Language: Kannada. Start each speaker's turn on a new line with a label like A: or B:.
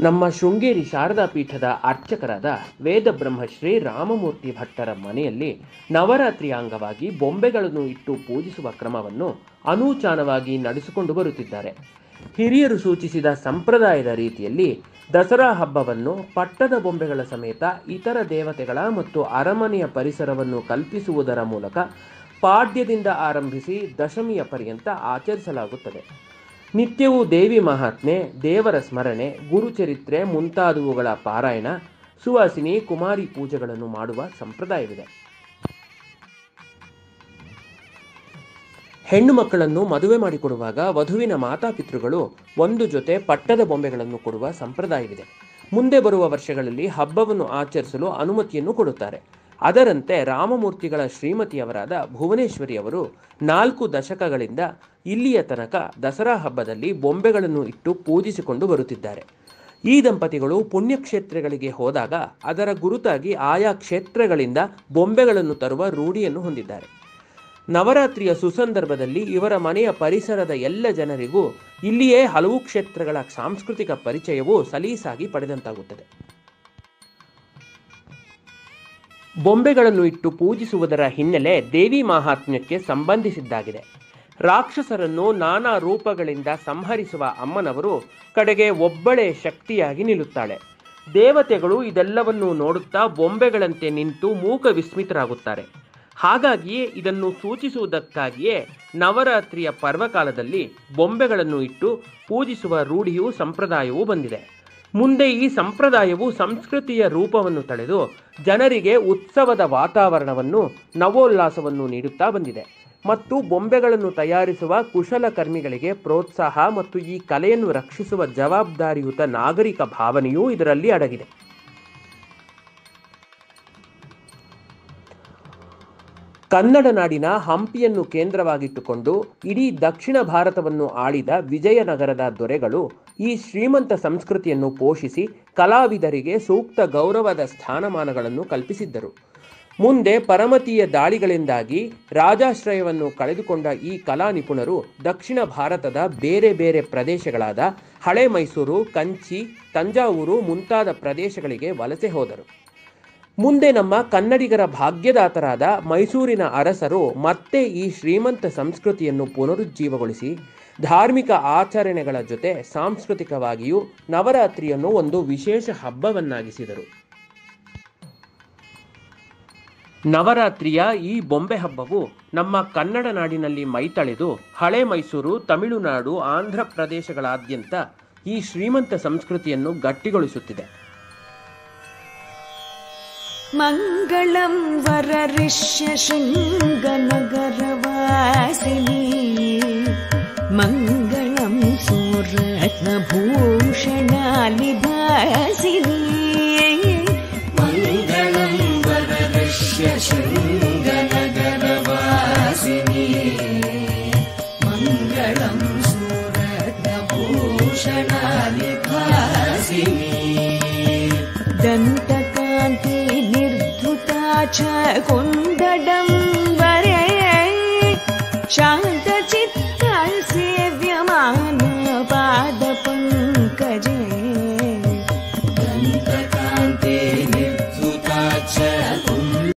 A: ನಮ್ಮ ಶೃಂಗೇರಿ ಶಾರದಾ ಪೀಠದ ಅರ್ಚಕರಾದ ವೇದ ಬ್ರಹ್ಮಶ್ರೀ ರಾಮಮೂರ್ತಿ ಭಟ್ಟರ ಮನೆಯಲ್ಲಿ ನವರಾತ್ರಿಯ ಅಂಗವಾಗಿ ಬೊಂಬೆಗಳನ್ನು ಇಟ್ಟು ಪೂಜಿಸುವ ಕ್ರಮವನ್ನು ಅನೂಚಾನವಾಗಿ ನಡೆಸಿಕೊಂಡು ಬರುತ್ತಿದ್ದಾರೆ ಹಿರಿಯರು ಸೂಚಿಸಿದ ಸಂಪ್ರದಾಯದ ರೀತಿಯಲ್ಲಿ ದಸರಾ ಹಬ್ಬವನ್ನು ಪಟ್ಟದ ಬೊಂಬೆಗಳ ಸಮೇತ ಇತರ ದೇವತೆಗಳ ಮತ್ತು ಅರಮನೆಯ ಪರಿಸರವನ್ನು ಕಲ್ಪಿಸುವುದರ ಮೂಲಕ ಪಾಡ್ಯದಿಂದ ಆರಂಭಿಸಿ ದಶಮಿಯ ಪರ್ಯಂತ ಆಚರಿಸಲಾಗುತ್ತದೆ ನಿತ್ಯವೂ ದೇವಿ ಮಹಾತ್ಮೆ ದೇವರ ಸ್ಮರಣೆ ಗುರುಚರಿತ್ರೆ ಮುಂತಾದವುಗಳ ಪಾರಾಯಣ ಸುವಾಸಿನಿ ಕುಮಾರಿ ಪೂಜೆಗಳನ್ನು ಮಾಡುವ ಸಂಪ್ರದಾಯವಿದೆ ಹೆಣ್ಣು ಮಕ್ಕಳನ್ನು ಮದುವೆ ಮಾಡಿಕೊಡುವಾಗ ವಧುವಿನ ಮಾತಾಪಿತೃಗಳು ಒಂದು ಜೊತೆ ಪಟ್ಟದ ಬೊಂಬೆಗಳನ್ನು ಕೊಡುವ ಸಂಪ್ರದಾಯವಿದೆ ಮುಂದೆ ಬರುವ ವರ್ಷಗಳಲ್ಲಿ ಹಬ್ಬವನ್ನು ಆಚರಿಸಲು ಅನುಮತಿಯನ್ನು ಕೊಡುತ್ತಾರೆ ಅದರಂತೆ ರಾಮಮೂರ್ತಿಗಳ ಶ್ರೀಮತಿಯವರಾದ ಭುವನೇಶ್ವರಿಯವರು ನಾಲ್ಕು ದಶಕಗಳಿಂದ ಇಲ್ಲಿಯ ತನಕ ದಸರಾ ಹಬ್ಬದಲ್ಲಿ ಬೊಂಬೆಗಳನ್ನು ಇಟ್ಟು ಪೂಜಿಸಿಕೊಂಡು ಬರುತ್ತಿದ್ದಾರೆ ಈ ದಂಪತಿಗಳು ಪುಣ್ಯಕ್ಷೇತ್ರಗಳಿಗೆ ಹೋದಾಗ ಅದರ ಗುರುತಾಗಿ ಆಯಾ ಕ್ಷೇತ್ರಗಳಿಂದ ಬೊಂಬೆಗಳನ್ನು ತರುವ ರೂಢಿಯನ್ನು ಹೊಂದಿದ್ದಾರೆ ನವರಾತ್ರಿಯ ಸುಸಂದರ್ಭದಲ್ಲಿ ಇವರ ಮನೆಯ ಪರಿಸರದ ಎಲ್ಲ ಜನರಿಗೂ ಇಲ್ಲಿಯೇ ಹಲವು ಕ್ಷೇತ್ರಗಳ ಸಾಂಸ್ಕೃತಿಕ ಪರಿಚಯವೂ ಸಲೀಸಾಗಿ ಪಡೆದಂತಾಗುತ್ತದೆ ಬೊಂಬೆಗಳನ್ನು ಇಟ್ಟು ಪೂಜಿಸುವುದರ ಹಿನ್ನೆಲೆ ದೇವಿ ಮಾಹಾತ್ಮ್ಯಕ್ಕೆ ಸಂಬಂಧಿಸಿದ್ದಾಗಿದೆ ರಾಕ್ಷಸರನ್ನು ನಾನಾ ರೂಪಗಳಿಂದ ಸಂಹರಿಸುವ ಅಮ್ಮನವರು ಕಡೆಗೆ ಒಬ್ಬಳೇ ಶಕ್ತಿಯಾಗಿ ನಿಲ್ಲುತ್ತಾಳೆ ದೇವತೆಗಳು ಇದೆಲ್ಲವನ್ನು ನೋಡುತ್ತಾ ಬೊಂಬೆಗಳಂತೆ ನಿಂತು ಮೂಕ ವಿಸ್ಮಿತರಾಗುತ್ತಾರೆ ಹಾಗಾಗಿಯೇ ಇದನ್ನು ಸೂಚಿಸುವುದಕ್ಕಾಗಿಯೇ ನವರಾತ್ರಿಯ ಪರ್ವಕಾಲದಲ್ಲಿ ಬೊಂಬೆಗಳನ್ನು ಇಟ್ಟು ಪೂಜಿಸುವ ರೂಢಿಯೂ ಸಂಪ್ರದಾಯವೂ ಬಂದಿದೆ ಮುಂದೆ ಈ ಸಂಪ್ರದಾಯವು ಸಂಸ್ಕೃತಿಯ ರೂಪವನ್ನು ತಳೆದು ಜನರಿಗೆ ಉತ್ಸವದ ವಾತಾವರಣವನ್ನು ನವೋಲ್ಲಾಸವನ್ನು ನೀಡುತ್ತಾ ಬಂದಿದೆ ಮತ್ತು ಬೊಂಬೆಗಳನ್ನು ತಯಾರಿಸುವ ಕುಶಲಕರ್ಮಿಗಳಿಗೆ ಪ್ರೋತ್ಸಾಹ ಮತ್ತು ಈ ಕಲೆಯನ್ನು ರಕ್ಷಿಸುವ ಜವಾಬ್ದಾರಿಯುತ ನಾಗರಿಕ ಭಾವನೆಯೂ ಇದರಲ್ಲಿ ಅಡಗಿದೆ ಕನ್ನಡ ನಾಡಿನ ಹಂಪಿಯನ್ನು ಕೇಂದ್ರವಾಗಿಟ್ಟುಕೊಂಡು ಇಡೀ ದಕ್ಷಿಣ ಭಾರತವನ್ನು ಆಳಿದ ವಿಜಯನಗರದ ದೊರೆಗಳು ಈ ಶ್ರೀಮಂತ ಸಂಸ್ಕೃತಿಯನ್ನು ಪೋಷಿಸಿ ಕಲಾವಿದರಿಗೆ ಸೂಕ್ತ ಗೌರವದ ಸ್ಥಾನಮಾನಗಳನ್ನು ಕಲ್ಪಿಸಿದ್ದರು ಮುಂದೆ ಪರಮತೀಯ ದಾಳಿಗಳಿಂದಾಗಿ ರಾಜಾಶ್ರಯವನ್ನು ಕಳೆದುಕೊಂಡ ಈ ಕಲಾ ನಿಪುಣರು ದಕ್ಷಿಣ ಭಾರತದ ಬೇರೆ ಬೇರೆ ಪ್ರದೇಶಗಳಾದ ಹಳೆ ಮೈಸೂರು ಕಂಚಿ ತಂಜಾವೂರು ಮುಂತಾದ ಪ್ರದೇಶಗಳಿಗೆ ವಲಸೆ ಹೋದರು ಮುಂದೆ ನಮ್ಮ ಕನ್ನಡಿಗರ ಭಾಗ್ಯದಾತರಾದ ಮೈಸೂರಿನ ಅರಸರು ಮತ್ತೆ ಈ ಶ್ರೀಮಂತ ಸಂಸ್ಕೃತಿಯನ್ನು ಪುನರುಜ್ಜೀವಗೊಳಿಸಿ ಧಾರ್ಮಿಕ ಆಚರಣೆಗಳ ಜೊತೆ ಸಾಂಸ್ಕೃತಿಕವಾಗಿಯೂ ನವರಾತ್ರಿಯನ್ನು ಒಂದು ವಿಶೇಷ ಹಬ್ಬವನ್ನಾಗಿಸಿದರು ನವರಾತ್ರಿಯ ಈ ಬೊಂಬೆ ಹಬ್ಬವು ನಮ್ಮ ಕನ್ನಡ ನಾಡಿನಲ್ಲಿ ಮೈತಳೆದು ಹಳೆ ಮೈಸೂರು ತಮಿಳುನಾಡು ಆಂಧ್ರ ಪ್ರದೇಶಗಳಾದ್ಯಂತ ಈ ಶ್ರೀಮಂತ ಸಂಸ್ಕೃತಿಯನ್ನು ಗಟ್ಟಿಗೊಳಿಸುತ್ತಿದೆ
B: मङ्गलं वरऋष्यशृङ्गनगरवासिनी मङ्गलं सुरत्नभूषणालिभासिनी
C: मङ्गलं वरदृश्यशृङ्गनगरवासिनी मङ्गलं सुरत्नभूषणालिभासिनी
B: दन्तकान्ति निर्धुता च कुन्दडं वरे शान्ति